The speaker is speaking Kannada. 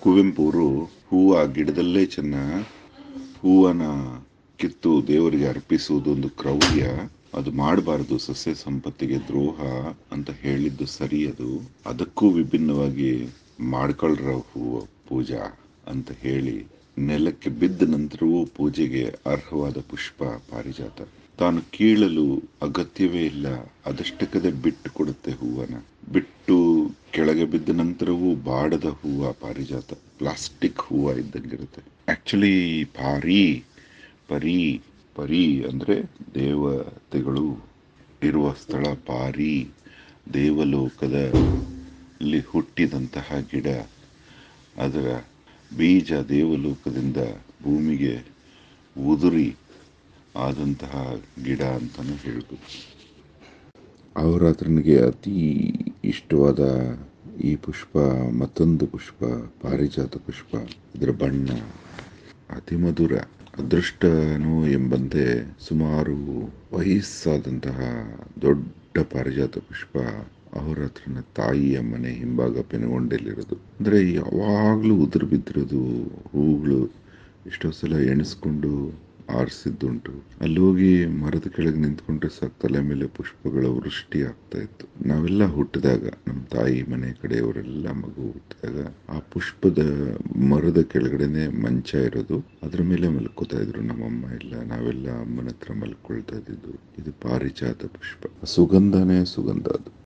ಕುವೆಂಪುರು ಹೂವು ಆ ಗಿಡದಲ್ಲೇ ಚೆನ್ನ ಹೂವನ್ನ ಕಿತ್ತು ದೇವರಿಗೆ ಅರ್ಪಿಸುವುದು ಒಂದು ಕ್ರೌರ್ಯ ಅದು ಮಾಡಬಾರದು ಸಸ್ಯ ಸಂಪತ್ತಿಗೆ ದ್ರೋಹ ಅಂತ ಹೇಳಿದ್ದು ಸರಿ ಅದು ಅದಕ್ಕೂ ವಿಭಿನ್ನವಾಗಿ ಮಾಡ್ಕೊಳ್ರ ಹೂವು ಪೂಜಾ ಅಂತ ಹೇಳಿ ನೆಲಕ್ಕೆ ಬಿದ್ದ ನಂತರವೂ ಪೂಜೆಗೆ ಅರ್ಹವಾದ ಪುಷ್ಪ ಪಾರಿಜಾತ ತಾನು ಕೀಳಲು ಅಗತ್ಯವೇ ಇಲ್ಲ ಅದಷ್ಟಕ್ಕದೆ ಬಿಟ್ಟು ಕೊಡುತ್ತೆ ಹೂವನ ಬಿಟ್ಟು ಕೆಳಗೆ ಬಿದ್ದ ನಂತರವೂ ಬಾಡದ ಹೂವ ಪಾರಿಜಾತ ಪ್ಲಾಸ್ಟಿಕ್ ಹೂವ ಇದ್ದಂಗಿರುತ್ತೆ ಆಕ್ಚುಲಿ ಪಾರಿ ಪರಿ ಪರಿ ಅಂದ್ರೆ ದೇವತೆಗಳು ಇರುವ ಸ್ಥಳ ಪಾರಿ ದೇವಲೋಕದ ಇಲ್ಲಿ ಹುಟ್ಟಿದಂತಹ ಗಿಡ ಅದರ ಬೀಜ ದೇವಲೋಕದಿಂದ ಭೂಮಿಗೆ ಉದುರಿ ಆದಂತಹ ಗಿಡ ಅಂತಾನು ಹೇಳ್ಬೋದು ಅವರಾತ್ರನಿಗೆ ಅತಿ ಇಷ್ಟವಾದ ಈ ಪುಷ್ಪ ಮತ್ತೊಂದು ಪುಷ್ಪ ಪಾರಿಜಾತ ಪುಷ್ಪ ಇದರ ಬಣ್ಣ ಅತಿ ಮಧುರ ಅದೃಷ್ಟನು ಎಂಬಂತೆ ಸುಮಾರು ವಯಸ್ಸಾದಂತಹ ದೊಡ್ಡ ಪಾರಿಜಾತ ಪುಷ್ಪ ಅವರ ಹತ್ರನ ತಾಯಿಯ ಮನೆ ಹಿಂಭಾಗ ಪೆನಗೊಂಡಲ್ಲಿರೋದು ಅಂದ್ರೆ ಯಾವಾಗಲೂ ಉದುರು ಬಿದ್ದಿರೋದು ಹೂಗಳು ಎಷ್ಟೋ ಸಲ ಎಣಿಸ್ಕೊಂಡು ಆರಿಸಿದ್ದುಂಟು ಅಲ್ಲಿ ಹೋಗಿ ಮರದ ಕೆಳಗೆ ನಿಂತ್ಕೊಂಡ್ರೆ ಸಾಕು ತಲೆ ಮೇಲೆ ಪುಷ್ಪಗಳ ವೃಷ್ಟಿ ಆಗ್ತಾ ಇತ್ತು ನಾವೆಲ್ಲ ಹುಟ್ಟಿದಾಗ ನಮ್ಮ ತಾಯಿ ಮನೆ ಕಡೆಯವರೆಲ್ಲ ಮಗು ಹುಟ್ಟಿದಾಗ ಆ ಪುಷ್ಪದ ಮರದ ಕೆಳಗಡೆನೆ ಮಂಚ ಇರೋದು ಅದ್ರ ಮೇಲೆ ಮಲ್ಕೋತಾ ಇದ್ರು ನಮ್ಮಮ್ಮ ಎಲ್ಲ ನಾವೆಲ್ಲ ಅಮ್ಮನ ಹತ್ರ ಮಲ್ಕೊಳ್ತಾ ಇದ್ದಿದ್ದು ಇದು ಪಾರಿಜಾತ ಪುಷ್ಪ ಸುಗಂಧನೇ ಸುಗಂಧ ಅದು